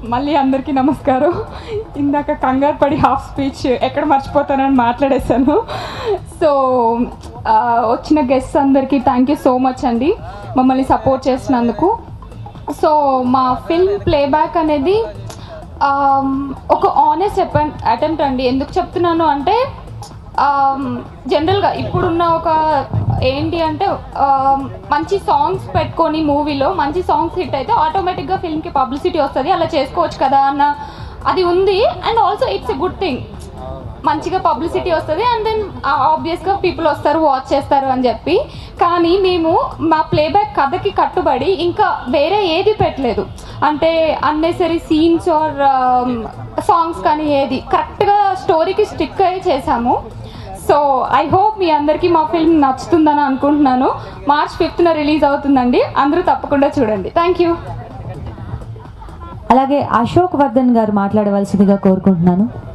మళ్ళీ అందరికీ నమస్కారం ఇందాక కంగారు పడి హాఫ్ స్పీచ్ ఎక్కడ మర్చిపోతానని మాట్లాడేశాను సో ఆ, వచ్చిన గెస్ట్స్ అందరికీ థ్యాంక్ యూ సో మచ్ అండి మమ్మల్ని సపోర్ట్ చేసినందుకు సో మా ఫిల్మ్ ప్లేబ్యాక్ అనేది ఆమ్, ఒక ఆనెస్ట్ అటెంప్ట్ అండి ఎందుకు చెప్తున్నాను అంటే జనరల్గా ఇప్పుడున్న ఒక ఏంటి అంటే ఆమ్, మంచి సాంగ్స్ పెట్టుకొని మూవీలో మంచి సాంగ్స్ హిట్ అయితే ఆటోమేటిక్గా ఫిల్మ్కి పబ్లిసిటీ వస్తుంది అలా చేసుకోవచ్చు కదా అన్న అది ఉంది and also it's a good thing మంచిగా పబ్లిసిటీ వస్తుంది అండ్ దెన్ ఆబ్వియస్గా పీపుల్ వస్తారు వాచ్ చేస్తారు అని చెప్పి కానీ మేము మా ప్లేబ్యాక్ కథకి కట్టుబడి ఇంకా వేరే ఏది పెట్టలేదు అంటే అన్నెసరీ సీన్స్ ఆర్ సాంగ్స్ కానీ ఏది కరెక్ట్గా స్టోరీకి స్టిక్ అయ్యి చేసాము సో ఐ హోప్ మీ అందరికీ మా ఫిల్మ్ నచ్చుతుందని అనుకుంటున్నాను మార్చ్ ఫిఫ్త్న రిలీజ్ అవుతుందండి అందరూ తప్పకుండా చూడండి థ్యాంక్ యూ అలాగే అశోక్ వర్ధన్ గారు మాట్లాడవలసిందిగా కోరుకుంటున్నాను